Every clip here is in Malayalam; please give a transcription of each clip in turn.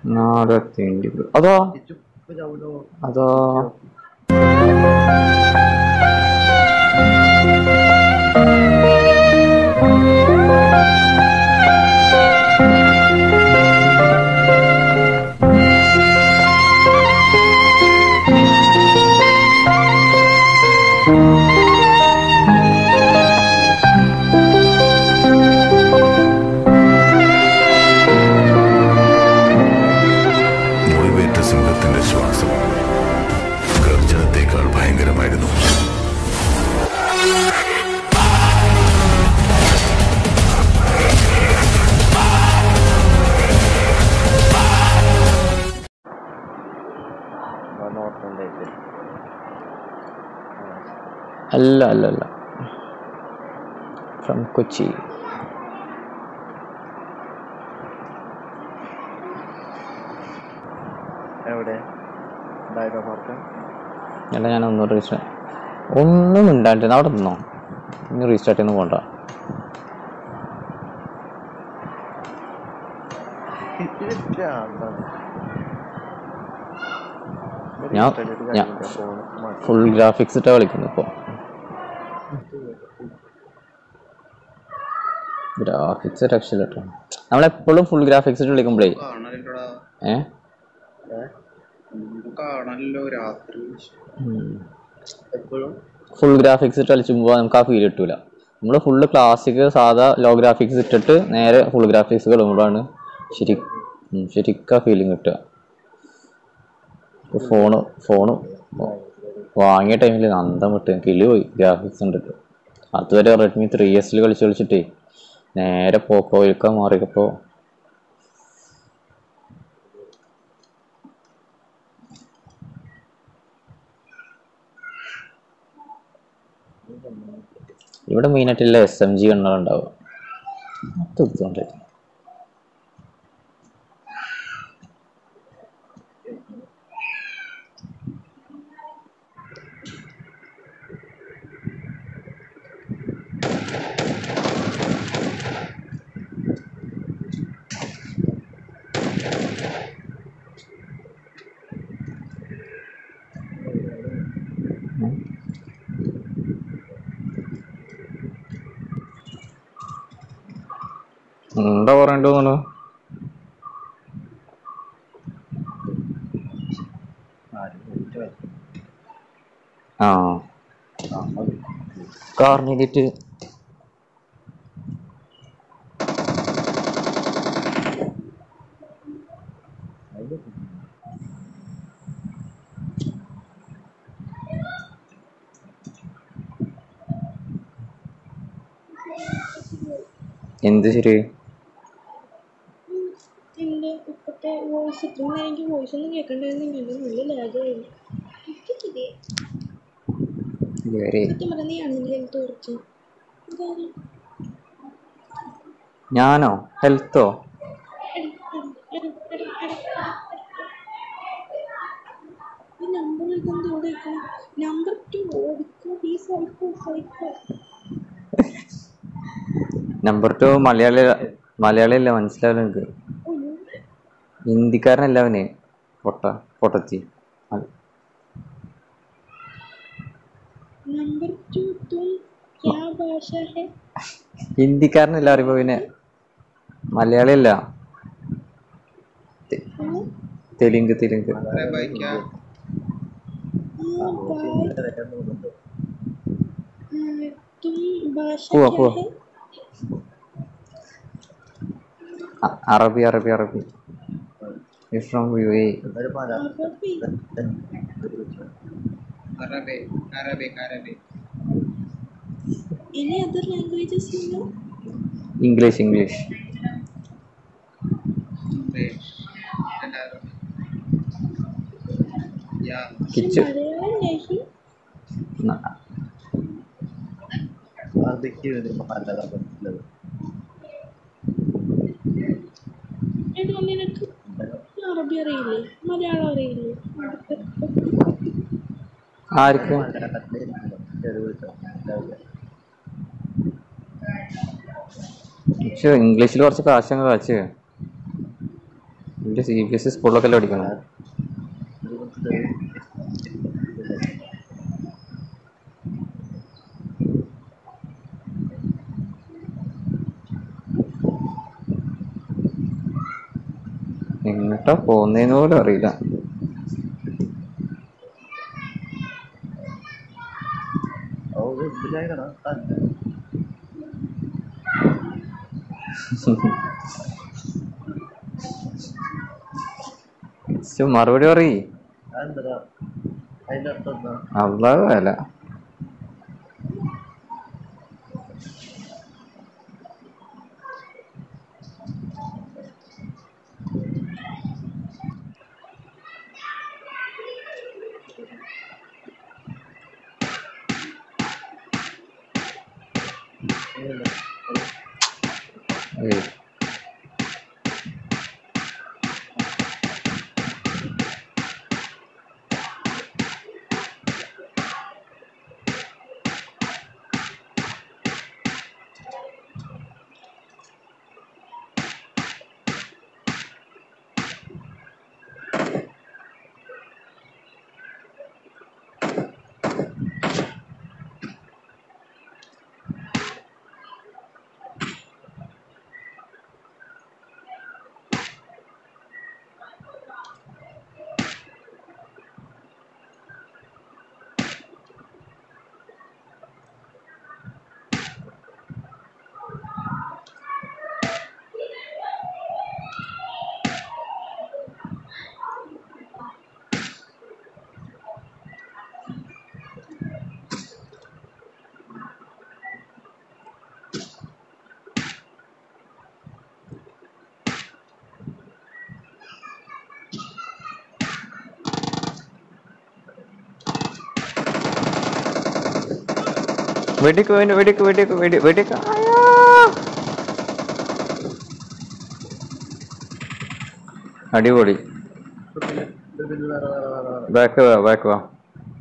നാടത്തേണ്ടി അതോ അതോ മുറിവേറ്റ സിംഹത്തിന്റെ ശ്വാസം ഗർജനത്തേക്കാൾ ഭയങ്കരമായിരുന്നു അല്ല അല്ല അല്ല ഫ്രം കൊച്ചി എവിടെ ഡയറോ പാർക്ക് എടാ ഞാൻ ഒന്നുകൂടെ റീസ്റ്റാർട്ട് ഒന്നും മിണ്ടാണ്ടിരുന്ന അവിടെ നിന്നോ ഇനി റീസ്റ്റാർട്ട് ചെയ്യുന്ന പോണ്ട ഞാൻ ഞാൻ ഫുൾ ഗ്രാഫിക്സ് ഇട്ടാ കളിക്കുന്നു ഇപ്പോൾ ഗ്രാഫിക്സ് രക്ഷയില്ല കേട്ടോ നമ്മളെപ്പോഴും ഫുൾ ഗ്രാഫിക്സ് ഇട്ട് കളിക്കുമ്പോഴേ കാണലുണ്ടോടാ ഏ നമുക്ക് കാണാനല്ലോ രാത്രി എപ്പോഴും ഫുൾ ഗ്രാഫിക്സ് ഇട്ട് കളിച്ചുമ്പോൾ നമുക്ക് ആ ഫീൽ കിട്ടൂല നമ്മൾ ഫുള്ള് ക്ലാസിക് സാധാ ലോ ഗ്രാഫിക്സ് ഇട്ടിട്ട് നേരെ ഫുൾ ഗ്രാഫിക്സ് കളിക്കുമ്പോഴാണ് ശരി ഉം, ശരിക്കും ആ ഫീലിംഗ് കിട്ടുക ഫോണ് ഫോണ് വാങ്ങിയ ടൈമിൽ നന്ദം വിട്ട് കിളി പോയി ഗ്രാഫിക്സ് കണ്ടിട്ട് അതുവരെ റെഡ്മി ത്രീ എസിൽ കളിച്ച് കളിച്ചിട്ടേ നേരെ പോക്കോയിലൊക്കെ മാറിയപ്പോൾ ഇവിടെ മെയിനായിട്ടുള്ള എസ് എം ജി കണ്ണുകളുണ്ടാവുക അത് എടുത്തോണ്ട് എന്താ പറയണ്ടു തോന്നുന്നു ആ കാർണിലിറ്റ് എന്ത് ശരി എൻ്റെ ഇപ്പോഴത്തെ വോയിസ് ഇത്രയും നേരം എനിക്ക് വോയിസ് ഒന്നും കേൾക്കണ്ടായിരുന്നില്ല നല്ല ലാഗായിരുന്നു എനിക്കിത് വേറെ സത്യം പറഞ്ഞാൽ നീ ആണെങ്കിൽ ഹെൽത്ത് കുറച്ച് ഇതാരും ഞാനോ ഹെൽത്തോ ഈ നമ്പർ എഴുതുന്നത് എവിടെ വെക്കണം നമ്പർ ടു ഓടിക്കോ ഈ psycho psycho number two Malayali Malayali അല്ല മനസ്സിലാവില്ല എനിക്ക് ഹിന്ദിക്കാരനല്ല അവന് പൊട്ട പൊട്ടച്ചി അ- नंबर टू तुम क्या भाषा है ഹിന്ദിക്കാരനല്ല അറിയുമ്പോ പിന്നെ മലയാളി അല്ല തെ- हाँ? തെലുങ്ക് തെലുങ്ക് अरे भाई क्या हाँ, भाई हाँ, तुम भाषा हुआ, क्या हुआ। है അ- അറബി അറബി അറബി ഫ്രം യു എ എന്തായാലും ഇപ്പൊ അതാ. अरबी अरबे Arabic Arabic any other languages you know English English Great. या കിച്ചു मलयालम नहीं ന- അറബിക്ക് വരുമ്പോ നല്ലതാ പറ്റുന്നത് എടാ നിനക്ക് അറബി അറിയില്ലേ മലയാളം അറിയില്ലേ ആർക്ക് പക്ഷെ ഇംഗ്ലീഷിൽ കുറച്ച് കാശങ്ങ് കാച്ച് എൻ്റെ സി ബി എസ് ഇ സ്കൂളിലൊക്കെ പഠിക്കണം എങ്ങോട്ടാ പോകുന്നതെന്ന് പോലും അറിയില്ല ഓ ഇതിലായിട്ടാണ് ശ്ശോ, മറുപടി പറയ് അതെന്താ അതിന്റെ അർത്ഥം എന്താ അള്ളാഹ് വേല ഏയ് വെടിക്ക് വേണ്ടി വെടിക്ക് വെടിക്ക് വെടി വെടിക്ക് അയ്യോ. അടിപൊളി ബാക്ക് വാ ബാക്ക് വാ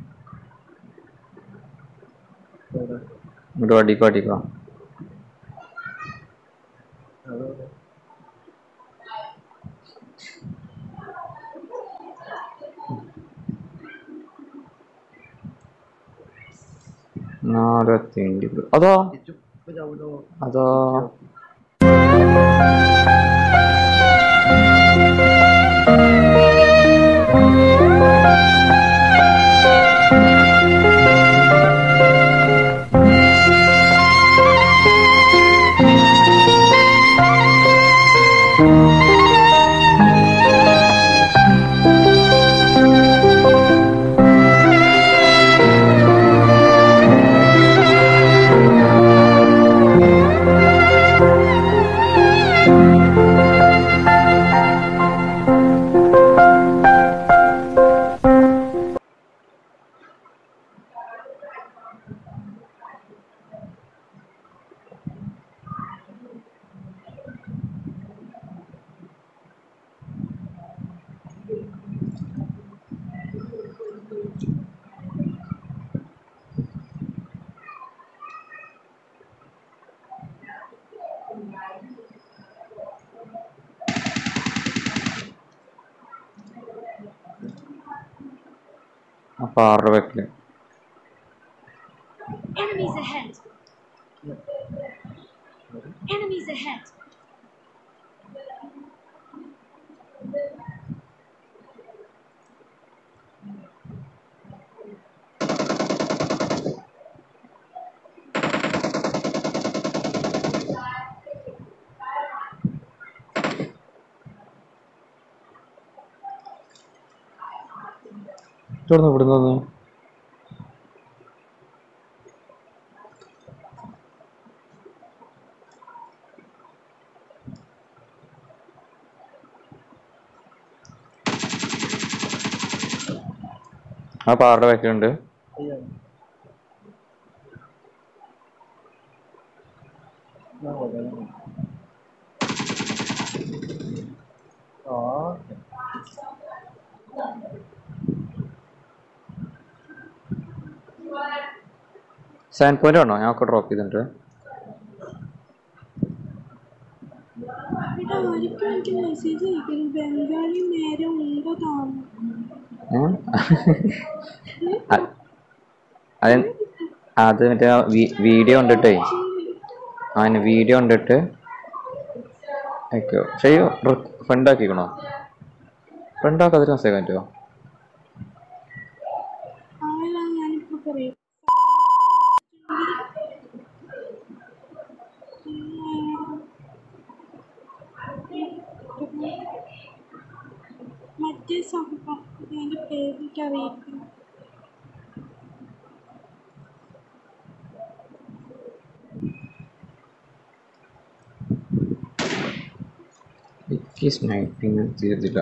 ഇങ്ങോട്ട് അടിക്കോ അടിക്കോ നാടത്തി അതോ ഇപ്പൊ ചവിടോ അതോ അപ്പൊ ആറുടെ ബാക്കില് Enemies ahead. Enemies ahead. തുറന്നു വിടുന്നത് ആ പാറുടെ ബാക്കിലുണ്ട് ആ സാൻഡ് പോയിന്റ് ആണോ ഞാൻ ഒക്കെ ഡ്രോപ്പ് ചെയ്തിട്ടുണ്ട് എടാ ഒരിക്കലും എനിക്ക് മെസ്സേജ് അയക്കുന്നു ബംഗാളി നേരെ ഉണ്ടോ താമോ ഉം. അ- അത് അത് മറ്റേ ആ വി- വീഡിയോ കണ്ടിട്ടേ അതിന് വീഡിയോ കണ്ടിട്ട് അയക്കോ ചെയ്യോ ഫ്രണ്ട് ആക്കിക്കണോ ഫ്രണ്ട് ആക്കാതിരി മെസ്സേജ് പറ്റുമോ ആളാ ഞാനിപ്പോ പറയും മറ്റേ സംഭവം അതിൻ്റെ പേരിട്ട് അറിയിക്കുന്നു എനിക്ക് സ്നൈപ്പിങ് ചെയ്തില്ല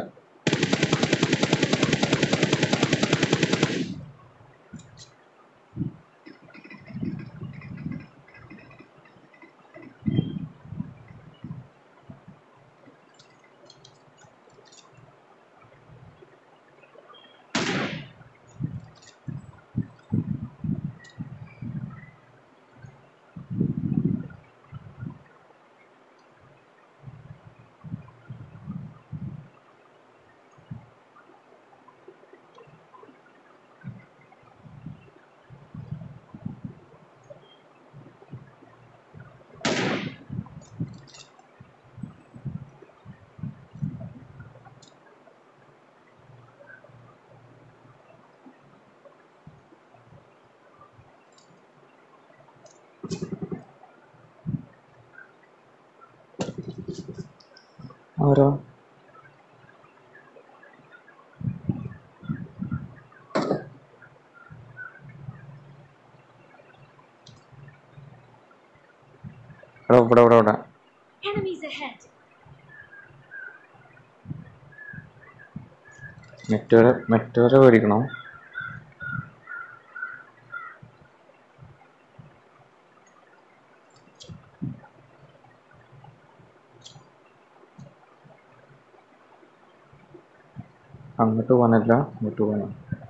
ആരോ ഇവിടെ ഇവിടെ ഇവിടെ ഇവിടെ Enemies ahead. മെറ്റോരെ മെറ്റോരെ മേടിക്കണോ അങ്ങോട്ട് പോകാനല്ല ഇങ്ങോട്ട് പോകണം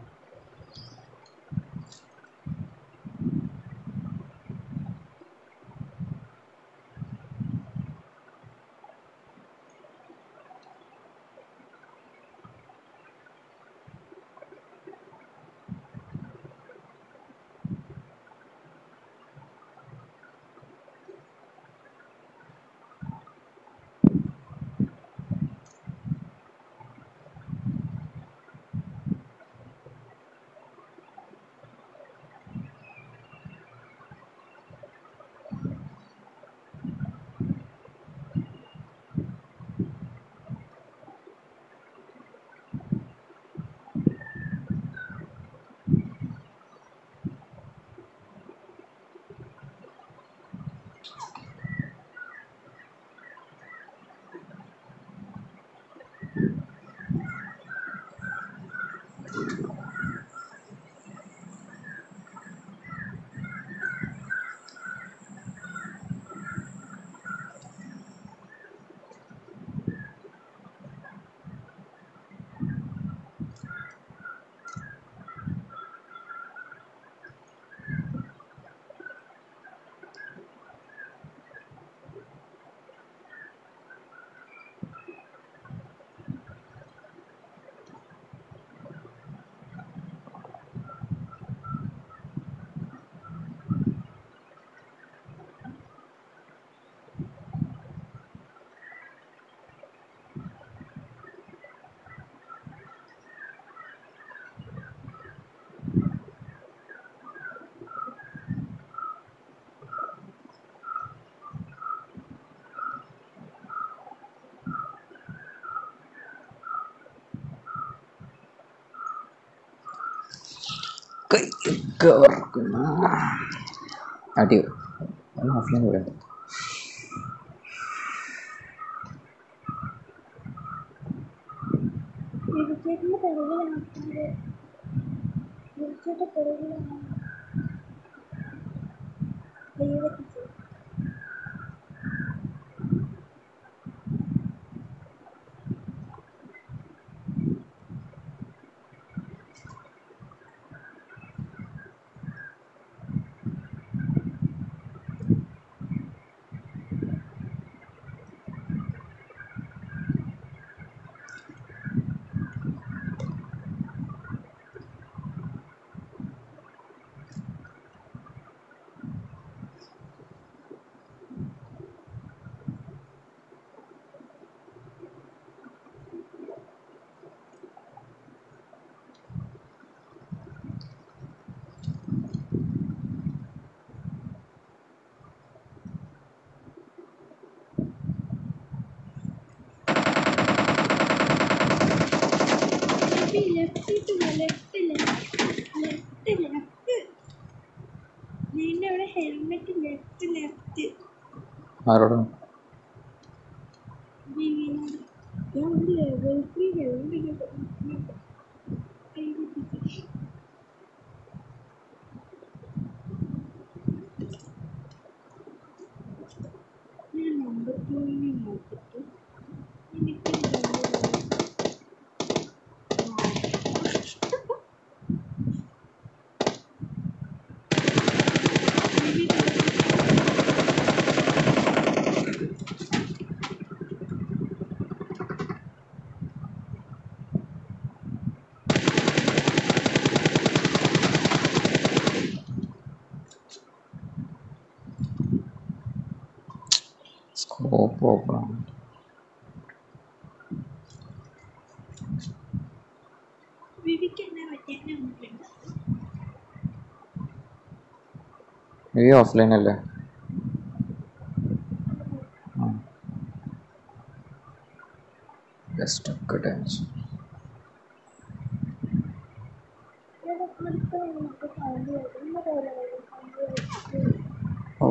കൈയൊക്കെ വറക്കുന്നു അടിയോ ഒന്ന് ഓഫ്ലൈൻ പറയാം വിളിച്ചേട്ടിൻ്റെ പിറകിലാണ് വിളിച്ചേട്ട പിറകിലാണ് ദൈവത്തിച്ച് ആരോട് വിവിനോട് ഞാൻ ഒരു ലെവൽ ത്രീ ഹെൽമെറ്റ് ഞാൻ നമ്പർ ടൂവിനെ നോക്കിയിട്ട് എനിക്ക് സ്കോപ്പ് ഓപ്പൺ ആണ് വിവിക്ക് എന്നെ പറ്റിയ വന്നിട്ടുണ്ട് ഈ ഓഫ്ലൈൻ അല്ലേ ജസ്റ്റ് ഒക്കെ ടെൻഷൻ അടുത്ത നമുക്ക് സൗണ്ട് വരുന്ന പോലെ സൗണ്ട് വരുന്നത് ഓ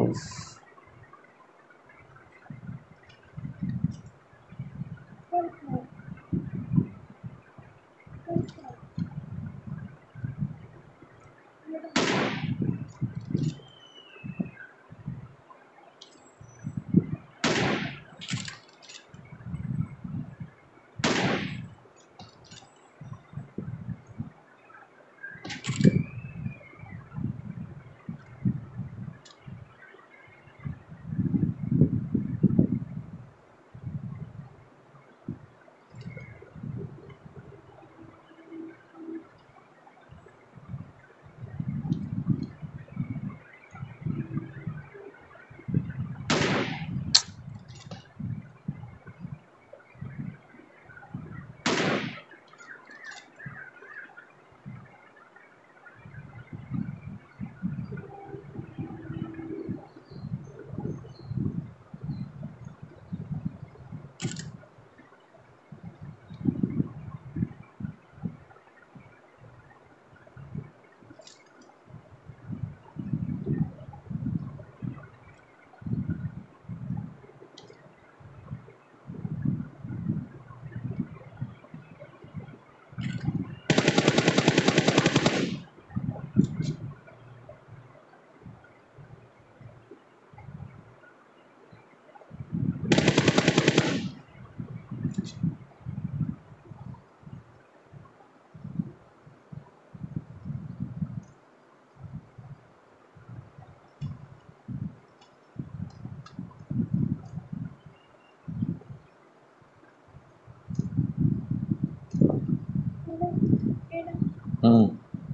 ഉം.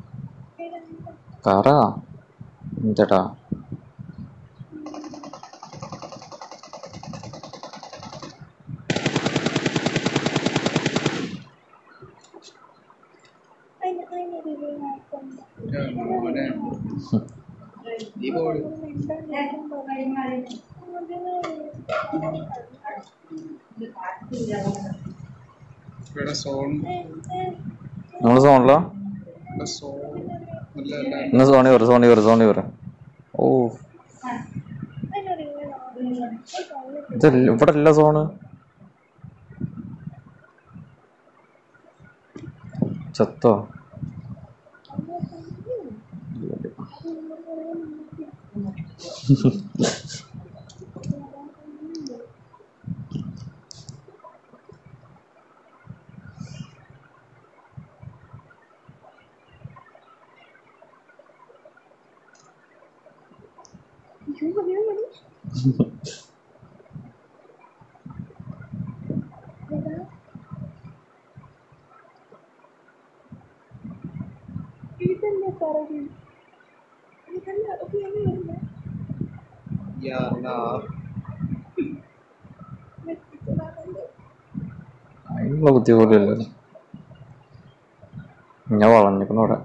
പറ എന്തടാ അതിന് അതിന് റിവ്യൂ നോക്കണ്ട മോനെ ഈ ബോൾ ഇവിടെ സോൺ നമ്മൾ സോണിലോ ഇവിടെ സോൺ നല്ല നല്ല ഇന്ന് സോണി വരും സോണി വരും സോണി വരും ഓ ഇത് ഇവിടെ അല്ല സോണ് ചത്തോ ഇതല്ലേ പറഞ്ഞു ഇതല്ല അത് ഞാൻ വരുന്നത് യാ അല്ലാ അതിനുള്ള ബുദ്ധി പോലും ഇല്ലല്ലോ ഞാൻ വളഞ്ഞിരിക്കുന്നു ഇവിടെ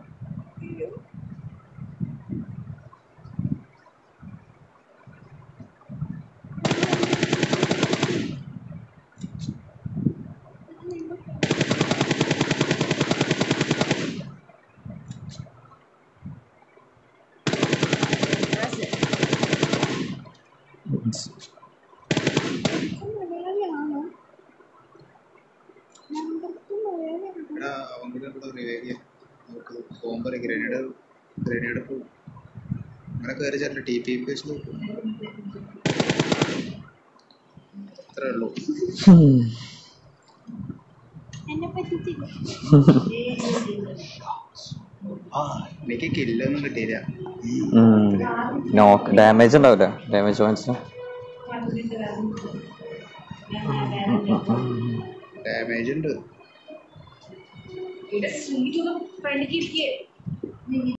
ഇവിടെ ഇവിടെ റിവൈവ് ചെയ്യാം നമുക്ക് പോകുമ്പോൾ ഗ്രനേഡ് ഗ്രനേഡ് പോകും അങ്ങനെ കയറി ചേട്ടൻ ടി പി പി എസ് അത്രേ ഉള്ളൂ എന്നെ പറ്റിച്ചില്ല ആ എനിക്ക് കില്ലൊന്നും കിട്ടിയില്ല നോക്ക് ഡാമേജ് ഉണ്ടാവില്ല ഡാമേജ് പോയിന്റ്സ് ഡാമേജ് ഉണ്ട് ഫ്രണ്ടിലേക്ക് ഇരിക്കേ